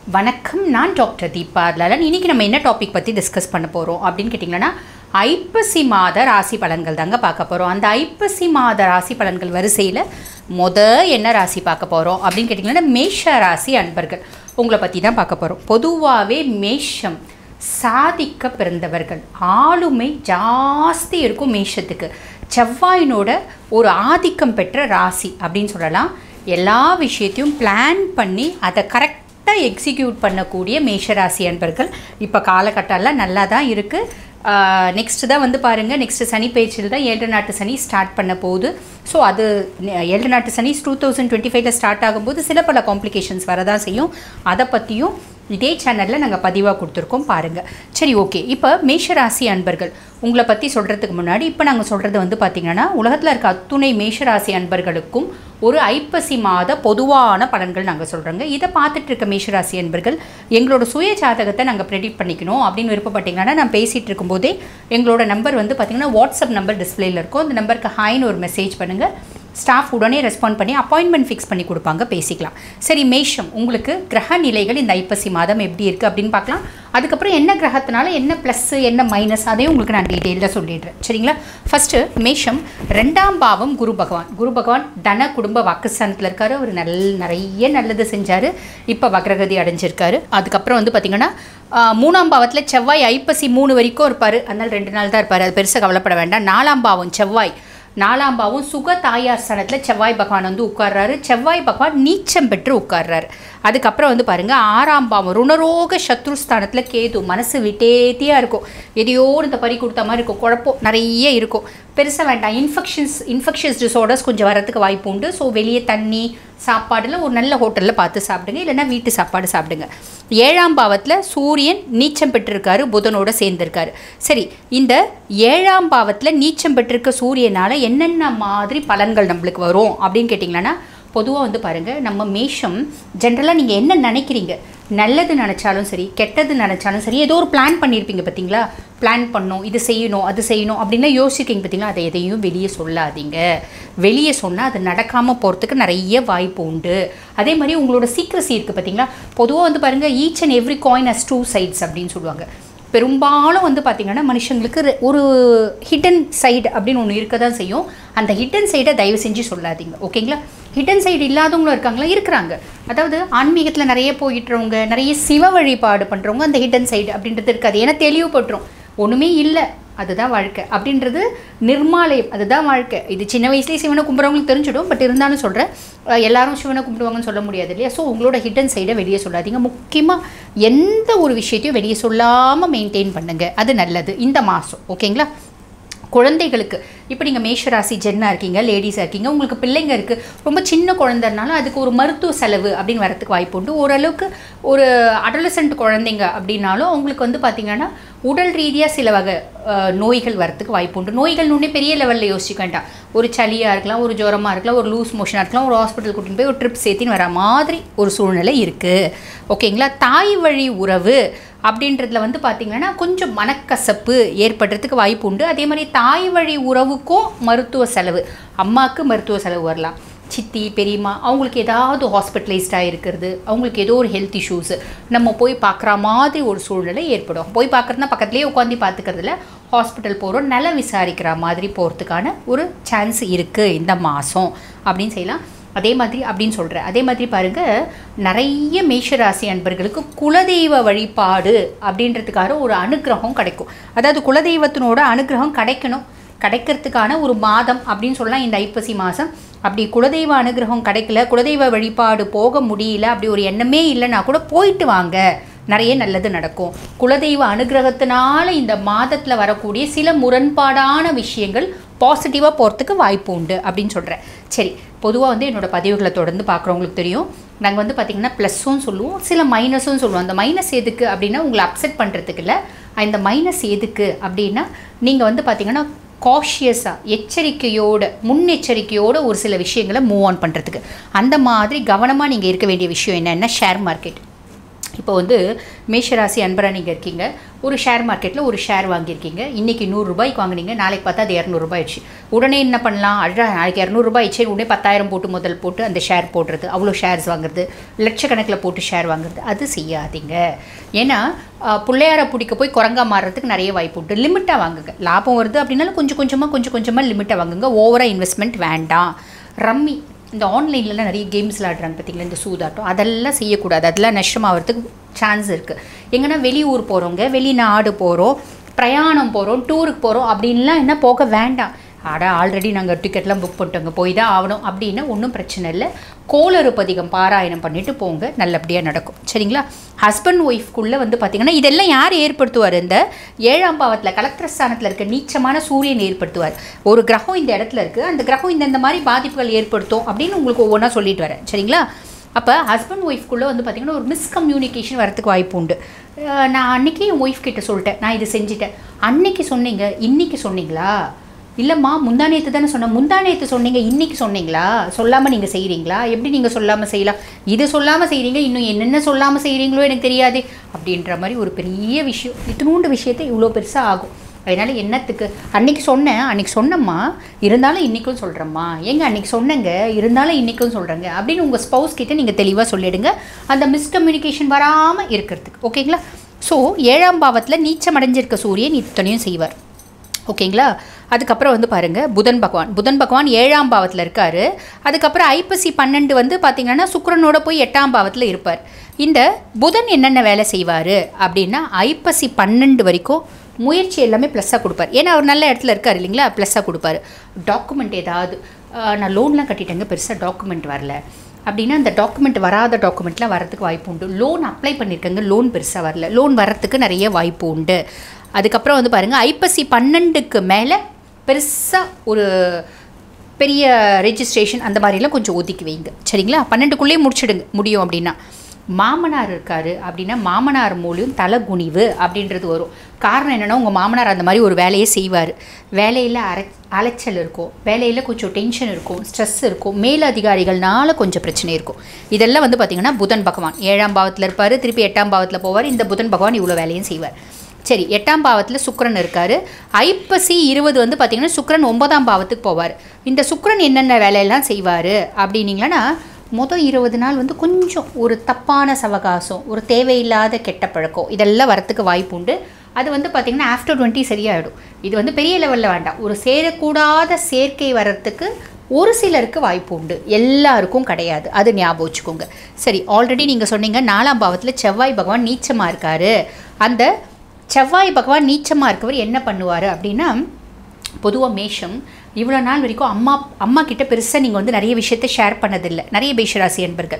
வணக்கம் நான் டாக்டர் தீபா லலன் இன்னைக்கு நம்ம என்ன டாபிக் பற்றி டிஸ்கஸ் பண்ண போகிறோம் அப்படின்னு கேட்டிங்கன்னா ஐப்பசி மாத ராசி பலன்கள் தாங்க பார்க்க போகிறோம் அந்த ஐப்பசி மாத ராசி பலன்கள் வரிசையில் முத என்ன ராசி பார்க்க போகிறோம் அப்படின்னு கேட்டிங்கன்னா மேஷ ராசி அன்பர்கள் உங்களை பற்றி தான் பார்க்க போகிறோம் பொதுவாகவே மேஷம் சாதிக்க பிறந்தவர்கள் ஆளுமை ஜாஸ்தி இருக்கும் மேஷத்துக்கு செவ்வாயினோட ஒரு ஆதிக்கம் பெற்ற ராசி அப்படின்னு சொல்லலாம் எல்லா விஷயத்தையும் பிளான் பண்ணி அதை கரெக்டாக எக்ஸிக்யூட் பண்ணக்கூடிய மேஷராசி அன்பர்கள் இப்போ காலகட்டம்லாம் நல்லா தான் இருக்குது நெக்ஸ்ட்டு தான் வந்து பாருங்கள் நெக்ஸ்ட்டு சனி பயிற்சியில் தான் ஏழு நாட்டு சனி ஸ்டார்ட் பண்ண போகுது ஸோ அது நெ- ஏழு நாட்டு சனி டூ தௌசண்ட் டுவெண்ட்டி ஃபைவ்ல ஸ்டார்ட் ஆகும்போது சில பல காம்ப்ளிகேஷன்ஸ் வரதான் செய்யும் அதை பற்றியும் இதே சேனலில் நாங்கள் பதிவாக கொடுத்துருக்கோம் பாருங்கள் சரி ஓகே இப்போ மேஷராசி அன்பர்கள் உங்களை பற்றி சொல்கிறதுக்கு முன்னாடி இப்போ நாங்கள் சொல்கிறது வந்து பார்த்திங்கன்னா உலகத்தில் இருக்க அத்துணை மேஷராசி அன்பர்களுக்கும் ஒரு ஐப்பசி மாத பொதுவான பலன்கள் நாங்கள் சொல்கிறோங்க இதை பார்த்துட்டு இருக்க மேஷராசி அன்பர்கள் எங்களோட சுய ஜாதகத்தை நாங்கள் ப்ரெடிக்ட் பண்ணிக்கணும் அப்படின்னு விருப்பப்பட்டீங்கன்னா நான் பேசிகிட்டு இருக்கும்போதே எங்களோட நம்பர் வந்து பார்த்திங்கன்னா வாட்ஸ்அப் நம்பர் டிஸ்பிளேல இருக்கும் அந்த நம்பருக்கு ஹாய்னு ஒரு மெசேஜ் பண்ணுங்கள் ஸ்டாஃப் உடனே ரெஸ்பாண்ட் பண்ணி அப்பாயின்மெண்ட் ஃபிக்ஸ் பண்ணி கொடுப்பாங்க பேசிக்கலாம் சரி மேஷம் உங்களுக்கு கிரக நிலைகள் இந்த ஐப்பசி மாதம் எப்படி இருக்குது அப்படின்னு பார்க்கலாம் அதுக்கப்புறம் என்ன கிரகத்தினால என்ன ப்ளஸ்ஸு என்ன மைனஸ் அதையும் உங்களுக்கு நான் டீட்டெயிலாக சொல்லிடுறேன் சரிங்களா ஃபஸ்ட்டு மேஷம் ரெண்டாம் பாவம் குரு பகவான் குரு பகவான் தன குடும்ப வாக்குஸ்தானத்தில் இருக்காரு அவர் நல் நிறைய நல்லது செஞ்சார் இப்போ வக்ரகதி அடைஞ்சிருக்காரு அதுக்கப்புறம் வந்து பார்த்திங்கன்னா ஆஹ், மூணாம் பாவத்தில் செவ்வாய் ஐப்பசி மூணு வரைக்கும் இருப்பார் அதனால் ரெண்டு நாள் தான் இருப்பார் அது பெருசாக கவலைப்பட வேண்டாம் நாலாம் பாவம் செவ்வாய் நாலாம் பாவம் சுக தாயார் ஸ்தானத்தில் செவ்வாய் பகவான் வந்து உட்கார்றாரு செவ்வாய் பகவான் நீச்சம் பெற்று உட்கார்றாரு அதுக்கப்புறம் வந்து பாருங்க ஆறாம் பாவம் ருணரோக சத்ருஸ்தானத்தில் கேது மனசு விட்டேத்தியாக இருக்கும் எதையோ இந்த பறி கொடுத்த மாதிரி இருக்கும் குழப்பம் நிறைய இருக்கும் பெருசாக வேண்டாம் இன்ஃபெக்ஷன்ஸ் இன்ஃபெக்ஷஸ் டிஸார்டர்ஸ் கொஞ்சம் வரதுக்கு வாய்ப்பு உண்டு ஸோ வெளியே தண்ணி சாப்பாடில் ஒரு நல்ல ஹோட்டலில் பார்த்து சாப்பிடுங்க இல்லைன்னா வீட்டு சாப்பாடு சாப்பிடுங்க ஏழாம் பாவத்தில் சூரியன் நீச்சம் பெற்றிருக்காரு புதனோட சேர்ந்திருக்காரு சரி இந்த ஏழாம் பாவத்தில் நீச்சம் பெற்றிருக்க சூரியனால் என்னென்ன மாதிரி பலன்கள் நம்மளுக்கு வரும் அப்படின்னு கேட்டிங்கன்னா பொதுவாக வந்து பாருங்கள் நம்ம மேஷம் ஜென்ரலாக நீங்கள் என்ன நினைக்கிறீங்க நல்லது நினச்சாலும் சரி கெட்டது நினச்சாலும் சரி ஏதோ ஒரு பிளான் பண்ணியிருப்பீங்க பார்த்தீங்களா பிளான் பண்ணணும் இது செய்யணும் அது செய்யணும் அப்படின்லாம் யோசிக்கிறீங்க பார்த்தீங்களா அதை எதையும் வெளியே சொல்லாதீங்க வெளியே சொன்னால் அது நடக்காமல் போகிறதுக்கு நிறைய வாய்ப்பு உண்டு அதே மாதிரி உங்களோட சீக்ரஸி இருக்குது பார்த்தீங்களா பொதுவாக வந்து பாருங்கள் each and every coin has two sides அப்படின்னு சொல்லுவாங்க பெரும்பாலும் வந்து பார்த்திங்கன்னா மனுஷங்களுக்கு ரெ- ஒரு ஹிடன் சைடு அப்படின்னு ஒன்று இருக்க தான் செய்யும் அந்த ஹிடன் சைடை தயவு செஞ்சு சொல்லாதீங்க ஓகேங்களா ஹிடன் சைடு இல்லாதவங்களும் இருக்காங்களா இருக்கிறாங்க அதாவது ஆன்மீகத்தில் நிறைய போயிட்டுறவங்க நிறைய சிவ வழிபாடு பண்ணுறவங்க அந்த ஹிடன் சைடு அப்படின்றது இருக்காது ஏன்னா தெளிவுபட்டுரும் ஒன்றுமே இல்லை அதுதான் வாழ்க்கை அப்படின்றது நிர்மாலயம் அதுதான் வாழ்க்கை இது சின்ன வயசுலேயே சிவனை கும்பிட்றவங்களுக்கு தெரிஞ்சிடும் பட் இருந்தாலும் சொல்கிறேன் எல்லாரும் சிவனை கும்பிடுவாங்கன்னு சொல்ல முடியாது இல்லையா ஸோ உங்களோட ஹிடன் சைடை வெளியே சொல்லாதீங்க முக்கியமாக எந்த ஒரு விஷயத்தையும் வெளியே சொல்லாமல் மெயின்டைன் பண்ணுங்க அது நல்லது இந்த மாதம் ஓகேங்களா குழந்தைகளுக்கு இப்போ நீங்கள் மேஷராசி ஜென்னா இருக்கீங்க லேடிஸாக இருக்கீங்க உங்களுக்கு பிள்ளைங்க இருக்குது ரொம்ப சின்ன குழந்தைனாலும் அதுக்கு ஒரு மருத்துவ செலவு அப்படின்னு வரதுக்கு வாய்ப்பு உண்டு ஓரளவுக்கு ஒரு அடலசன்ட் குழந்தைங்க அப்படின்னாலும் அவங்களுக்கு வந்து பார்த்திங்கன்னா உடல் ரீதியாக சில வகை அஹ், நோய்கள் வரத்துக்கு வாய்ப்பு உண்டு நோய்கள் ஒன்றே பெரிய லெவலில் யோசிக்க வேண்டாம் ஒரு சளியாக இருக்கலாம் ஒரு ஜுரமாக இருக்கலாம் ஒரு லூஸ் மோஷனாக இருக்கலாம் ஒரு ஹாஸ்பிட்டல் கூட்டின்னு போய் ஒரு ட்ரிப் சேர்த்தின்னு வர மாதிரி ஒரு சூழ்நிலை இருக்குது ஓகேங்களா தாய் வழி உறவு அப்படின்றதுல வந்து பார்த்திங்கன்னா கொஞ்சம் மனக்கசப்பு ஏற்படுறதுக்கு வாய்ப்பு உண்டு அதே மாதிரி தாய் வழி உறவுக்கும் மருத்துவ செலவு அம்மாவுக்கு மருத்துவ செலவு வரலாம் சித்தி பெரியம்மா அவங்களுக்கு ஏதாவது ஹாஸ்பிட்டலைஸ்டாக இருக்கிறது அவங்களுக்கு ஏதோ ஒரு ஹெல்த் இஷ்யூஸு நம்ம போய் பார்க்குற மாதிரி ஒரு சூழ்நிலை ஏற்படும் போய் பார்க்குறதுனா பக்கத்துலேயே உட்காந்து பார்த்துக்கிறதுல ஹாஸ்பிட்டல் போகிறோம் நல விசாரிக்கிற மாதிரி போகிறதுக்கான ஒரு சான்ஸ் இருக்குது இந்த மாதம் அப்படின்னு செய்யலாம் அதே மாதிரி அப்படின்னு சொல்கிறேன் அதே மாதிரி பாருங்கள் நிறைய மேஷராசி அன்பர்களுக்கு குலதெய்வ வழிபாடு அப்படின்றதுக்காக ஒரு அனுக்கிரகம் கிடைக்கும் அதாவது குலதெய்வத்தினோட அனுக்கிரகம் கிடைக்கணும் கிடைக்கிறதுக்கான ஒரு மாதம் அப்படின்னு சொல்லலாம் இந்த ஐப்பசி மாதம் அப்படி குலதெய்வ அனுகிரகம் கிடைக்கல குலதெய்வ வழிபாடு போக முடியல அப்படி ஒரு எண்ணமே இல்லைன்னா கூட போயிட்டு வாங்க நிறைய நல்லது நடக்கும் குலதெய்வ அனுகிரகத்தினால இந்த மாதத்தில் வரக்கூடிய சில முரண்பாடான விஷயங்கள் பாசிட்டிவாக போகிறதுக்கு வாய்ப்பு உண்டு அப்படின்னு சொல்கிறேன் சரி பொதுவாக வந்து என்னோட பதிவுகளை தொடர்ந்து பார்க்குறவங்களுக்கு தெரியும் நாங்கள் வந்து பார்த்திங்கன்னா ப்ளஸ்ஸும் சொல்லுவோம் சில மைனஸும் சொல்லுவோம் அந்த மைனஸ் எதுக்கு அப்படின்னா உங்களை அப்செட் பண்ணுறதுக்கு இல்லை இந்த மைனஸ் எதுக்கு அப்படின்னா நீங்கள் வந்து பார்த்திங்கன்னா காஷியஸாக எச்சரிக்கையோட முன்னெச்சரிக்கையோட ஒரு சில விஷயங்களை மூவ் ஆன் பண்ணுறதுக்கு அந்த மாதிரி கவனமாக நீங்கள் இருக்க வேண்டிய விஷயம் என்னென்னா ஷேர் மார்க்கெட் இப்போ வந்து மேஷராசி அன்பரா நீங்கள் இருக்கீங்க ஒரு ஷேர் மார்க்கெட்டில் ஒரு ஷேர் வாங்கியிருக்கீங்க இன்றைக்கி நூறுரூபாய்க்கு வாங்குனீங்க நாளைக்கு பார்த்தா அது இரநூறுபா ஆயிடுச்சு உடனே என்ன பண்ணலாம் அழகா நாளைக்கு இரநூறுபா ஆயிடுச்சு உடனே பத்தாயிரம் போட்டு முதல் போட்டு அந்த ஷேர் போடுறது அவ்வளோ ஷேர்ஸ் வாங்குறது லட்சக்கணக்கில் போட்டு ஷேர் வாங்குறது அது செய்யாதீங்க ஏன்னா ஆஹ், பிள்ளையாரை பிடிக்க போய் குரங்கா மாறுறதுக்கு நிறைய வாய்ப்பு உண்டு லிமிட்டாக வாங்குங்க லாபம் வருது அப்படின்னாலும் கொஞ்சம் கொஞ்சமாக கொஞ்சம் கொஞ்சமாக லிமிட்டாக வாங்குங்க ஓவராக இன்வெஸ்ட்மெண்ட் வேண்டாம் ரம்மி இந்த ஆன்லைன்லலாம் நிறைய கேம்ஸ் விளாடுறாங்க பார்த்தீங்களா இந்த சூதாட்டம் அதெல்லாம் செய்யக்கூடாது அதெல்லாம் நஷ்டமாகிறதுக்கு சான்ஸ் இருக்குது எங்கன்னா வெளியூர் போகிறவங்க வெளிநாடு போகிறோம் பிரயாணம் போகிறோம் டூருக்கு போகிறோம் அப்படின்லாம் என்ன போக வேண்டாம் அட ஆல்ரெடி நாங்கள் டிக்கெட்லாம் புக் பண்ணிட்டோங்க போய் தான் ஆகணும் அப்படின்னா ஒன்றும் பிரச்சனை இல்லை கோளறு பதிகம் பாராயணம் பண்ணிட்டு போங்க நல்லபடியாக நடக்கும் சரிங்களா ஹஸ்பண்ட் ஒய்ஃப்குள்ளே வந்து பார்த்திங்கன்னா இதெல்லாம் யார் ஏற்படுத்துவார் இந்த ஏழாம் பாவத்தில் கலெக்டர் ஸ்தானத்தில் இருக்க நீச்சமான சூரியன் ஏற்படுத்துவார் ஒரு கிரகம் இந்த இடத்துல இருக்குது அந்த கிரகம் இந்த இந்த மாதிரி பாதிப்புகள் ஏற்படுத்தும் அப்படின்னு உங்களுக்கு ஒவ்வொன்றா சொல்லிட்டு வரேன் சரிங்களா அப்போ ஹஸ்பண்ட் ஒய்ஃப்குள்ளே வந்து பார்த்திங்கன்னா ஒரு மிஸ்கம்யூனிகேஷன் வரதுக்கு வாய்ப்பு உண்டு அஹ் நான் அன்றைக்கி என் ஒய்ஃப் கிட்ட சொல்லிட்டேன் நான் இது செஞ்சுட்டேன் அன்னைக்கு சொன்னீங்க இன்னைக்கு சொன்னீங்களா இல்லைம்மா முந்தா நேற்று தானே சொன்னேன் முந்தா நேற்று சொன்னீங்க இன்னைக்கு சொன்னீங்களா சொல்லாமல் நீங்கள் செய்கிறீங்களா எப்படி நீங்கள் சொல்லாமல் செய்யலாம் இது சொல்லாமல் செய்கிறீங்க இன்னும் என்னென்ன சொல்லாமல் செய்கிறீங்களோ எனக்கு தெரியாது அப்படின்ற மாதிரி ஒரு பெரிய விஷயம் இத்தினூண்டு விஷயத்தை இவ்வளோ பெருசாக ஆகும் அதனால் என்னத்துக்கு அன்னைக்கு சொன்னேன் அன்னைக்கு சொன்னம்மா இருந்தாலும் இன்றைக்கும் சொல்கிறேம்மா ஏங்க அன்னைக்கு சொன்னேங்க இருந்தாலும் இன்றைக்கும் சொல்கிறேங்க அப்படின்னு உங்கள் ஸ்பௌஸ் கிட்ட நீங்கள் தெளிவாக சொல்லிடுங்க அந்த மிஸ்கம்யூனிகேஷன் வராமல் இருக்கிறதுக்கு ஓகேங்களா ஸோ ஏழாம் பாவத்தில் நீச்சம் அடைஞ்சிருக்க சூரியன் இத்தனையும் செய்வார் ஓகேங்களா அதுக்கப்புறம் வந்து பாருங்கள் புதன் பகவான் புதன் பகவான் ஏழாம் பாவத்தில் இருக்கார் அதுக்கப்புறம் ஐப்பசி பன்னெண்டு வந்து பார்த்திங்கன்னா சுக்கிரனோட போய் எட்டாம் பாவத்தில் இருப்பார் இந்த புதன் என்னென்ன வேலை செய்வார் அப்படின்னா ஐப்பசி பன்னெண்டு வரைக்கும் முயற்சி எல்லாமே ப்ளஸ்ஸாக கொடுப்பார் ஏன்னா அவர் நல்ல இடத்துல இருக்கார் இல்லைங்களா ப்ளஸ்ஸாக கொடுப்பாரு டாக்குமெண்ட் ஏதாவது ஆஹ், நான் லோன்லாம் கட்டிட்டேங்க பெருசாக டாக்குமெண்ட் வரல அப்படின்னா அந்த டாக்குமெண்ட் வராத டாக்குமெண்ட்லாம் வரதுக்கு வாய்ப்பு உண்டு லோன் அப்ளை பண்ணியிருக்கேங்க லோன் பெருசாக வரல லோன் வரத்துக்கு நிறைய வாய்ப்பு உண்டு அதுக்கப்புறம் வந்து பாருங்கள் ஐப்பசி பன்னெண்டுக்கு மேலே பெருசாக ஒரு பெரிய ரெஜிஸ்ட்ரேஷன் அந்த மாதிரிலாம் கொஞ்சம் ஒதுக்கி வைங்க சரிங்களா பன்னெண்டுக்குள்ளேயே முடிச்சிடுங்க முடியும் அப்படின்னா மாமனார் இருக்காரு அப்படின்னா மாமனார் மூலியம் தலைகுனிவு அப்படின்றது வரும் காரணம் என்னென்னா உங்கள் மாமனார் அந்த மாதிரி ஒரு வேலையை செய்வார் வேலையில் அரை அலைச்சல் இருக்கும் வேலையில் கொஞ்சம் டென்ஷன் இருக்கும் ஸ்ட்ரெஸ் இருக்கும் மேலதிகாரிகள்னால கொஞ்சம் பிரச்சனை இருக்கும் இதெல்லாம் வந்து பார்த்திங்கன்னா புதன் பகவான் ஏழாம் பாவத்தில் இருப்பார் திருப்பி எட்டாம் பாவத்தில் போவார் இந்த புதன் பகவான் இவ்வளோ வேலையும் செய்வார் சரி எட்டாம் பாவத்தில் சுக்கிரன் இருக்கார் ஐப்பசி இருபது வந்து பார்த்திங்கன்னா சுக்கிரன் ஒன்பதாம் பாவத்துக்கு போவார் இந்த சுக்கிரன் என்னென்ன வேலையெல்லாம் செய்வார் அப்படின்னீங்கன்னா மொதல் இருபது நாள் வந்து கொஞ்சம் ஒரு தப்பான சவகாசம் ஒரு தேவையில்லாத கெட்ட பழக்கம் இதெல்லாம் வரத்துக்கு வாய்ப்பு உண்டு அது வந்து பார்த்திங்கன்னா ஆஃப்டர் டுவெண்ட்டி சரியாயிடும் இது வந்து பெரிய லெவலில் வேண்டாம் ஒரு சேரக்கூடாத சேர்க்கை வர்றதுக்கு ஒரு சிலருக்கு வாய்ப்பு உண்டு எல்லாருக்கும் கிடையாது அது ஞாபகம் வச்சுக்கோங்க சரி ஆல்ரெடி நீங்கள் சொன்னீங்க நாலாம் பாவத்தில் செவ்வாய் பகவான் நீச்சமாக இருக்காரு அந்த செவ்வாய் பகவான் நீச்சமாக இருக்கவர் என்ன பண்ணுவார் அப்படின்னா பொதுவாக மேஷம் இவ்வளோ நாள் வரைக்கும் அம்மா அம்மா கிட்ட பெருசாக நீங்கள் வந்து நிறைய விஷயத்த ஷேர் பண்ணதில்லை நிறைய மேஷராசி என்பர்கள்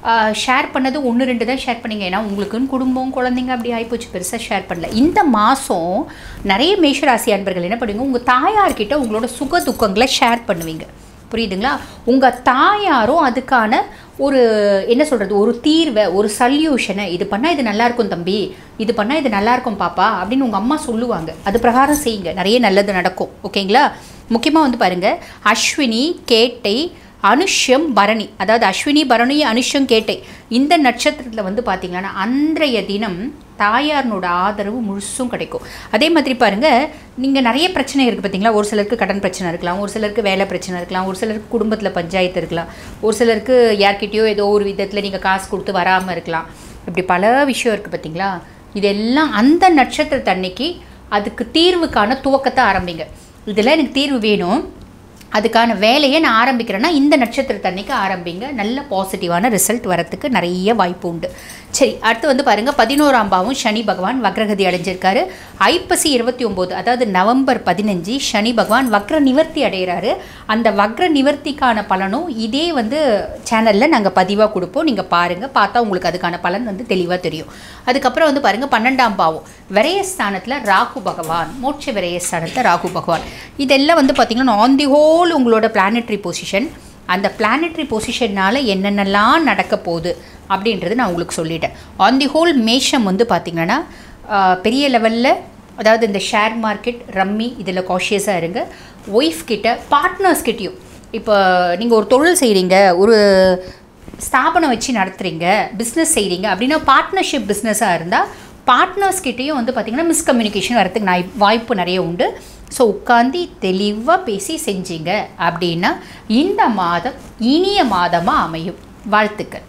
ஷேர் பண்ணது ஒன்று ரெண்டு தான் ஷேர் பண்ணீங்க ஏன்னா உங்களுக்குன்னு குடும்பம் குழந்தைங்க அப்படி ஆகிப்போச்சு பெருசாக ஷேர் பண்ணல இந்த மாதம் நிறைய மேஷராசி அன்பர்கள் என்ன பண்ணுவீங்க உங்கள் தாயார்கிட்ட உங்களோட சுக துக்கங்களை ஷேர் பண்ணுவீங்க புரியுதுங்களா உங்கள் தாயாரும் அதுக்கான ஒரு என்ன சொல்கிறது ஒரு தீர்வை ஒரு சல்யூஷனை இது பண்ணால் இது நல்லா இருக்கும் தம்பி இது பண்ணால் இது நல்லா இருக்கும் பாப்பா அப்படின்னு உங்கள் அம்மா சொல்லுவாங்க அது பிரகாரம் செய்யுங்க நிறைய நல்லது நடக்கும் ஓகேங்களா முக்கியமாக வந்து பாருங்கள் அஸ்வினி கேட்டை அனுஷ்யம் பரணி அதாவது அஸ்வினி பரணி அனுஷ்யம் கேட்டை இந்த நட்சத்திரத்தில் வந்து பார்த்தீங்கன்னா அன்றைய தினம் தாயாரினோட ஆதரவு முழுசும் கிடைக்கும் அதே மாதிரி பாருங்கள் நீங்கள் நிறைய பிரச்சனை இருக்குது பார்த்தீங்களா ஒரு சிலருக்கு கடன் பிரச்சனை இருக்கலாம் ஒரு சிலருக்கு வேலை பிரச்சனை இருக்கலாம் ஒரு சிலருக்கு குடும்பத்தில் பஞ்சாயத்து இருக்கலாம் ஒரு சிலருக்கு யார்கிட்டயோ ஏதோ ஒரு விதத்தில் நீங்கள் காசு கொடுத்து வராமல் இருக்கலாம் இப்படி பல விஷயம் இருக்குது பார்த்தீங்களா இதெல்லாம் அந்த நட்சத்திரத்து அன்னைக்கு அதுக்கு தீர்வுக்கான துவக்கத்தை ஆரம்பிங்க இதில் எனக்கு தீர்வு வேணும் அதுக்கான வேலையை நான் ஆரம்பிக்கிறேன்னா இந்த நட்சத்திரத்து அன்னைக்கு ஆரம்பிங்க நல்ல பாசிட்டிவான ரிசல்ட் வரத்துக்கு நிறைய வாய்ப்பு உண்டு சரி அடுத்து வந்து பாருங்கள் பதினோராம் பாவம் சனி பகவான் வக்ரகதி அடைஞ்சிருக்காரு ஐப்பசி இருபத்தி ஒம்பது அதாவது நவம்பர் பதினஞ்சு சனி பகவான் வக்ர நிவர்த்தி அடைகிறாரு அந்த வக்ர நிவர்த்திக்கான பலனும் இதே வந்து சேனலில் நாங்கள் பதிவாக கொடுப்போம் நீங்கள் பாருங்கள் பார்த்தா உங்களுக்கு அதுக்கான பலன் வந்து தெளிவாக தெரியும் அதுக்கப்புறம் வந்து பாருங்கள் பன்னெண்டாம் பாவம் விரயஸ்தானத்தில் ராகு பகவான் மோட்ச விரயஸ்தானத்தில் ராகு பகவான் இதெல்லாம் வந்து பார்த்திங்கன்னா ஆன் தி ஹோல் உங்களோட பிளானட்ரி பொசிஷன் அந்த பிளானட்ரி பொசிஷன்னால் என்னென்னலாம் நடக்க போகுது அப்படின்றது நான் உங்களுக்கு சொல்லிட்டேன் ஆன் தி ஹோல் மேஷம் வந்து பார்த்திங்கன்னா ஆஹ், பெரிய லெவலில் அதாவது இந்த ஷேர் மார்க்கெட் ரம்மி இதில் காஷியஸாக இருங்க ஒய்ஃப் கிட்ட பார்ட்னர்ஸ் கிட்டேயும் இப்போ நீங்கள் ஒரு தொழில் செய்கிறீங்க ஒரு ஸ்தாபனம் வச்சு நடத்துகிறீங்க பிஸ்னஸ் செய்கிறீங்க அப்படின்னா பார்ட்னர்ஷிப் பிஸ்னஸாக இருந்தால் பார்ட்னர்ஸ் கிட்டேயும் வந்து பார்த்திங்கன்னா மிஸ்கம்யூனிகேஷன் வரதுக்கு நான் வாய்ப்பு நிறைய உண்டு ஸோ உட்காந்து தெளிவாக பேசி செஞ்சீங்க அப்படின்னா இந்த மாதம் இனிய மாதமாக அமையும் வாழ்த்துக்கள்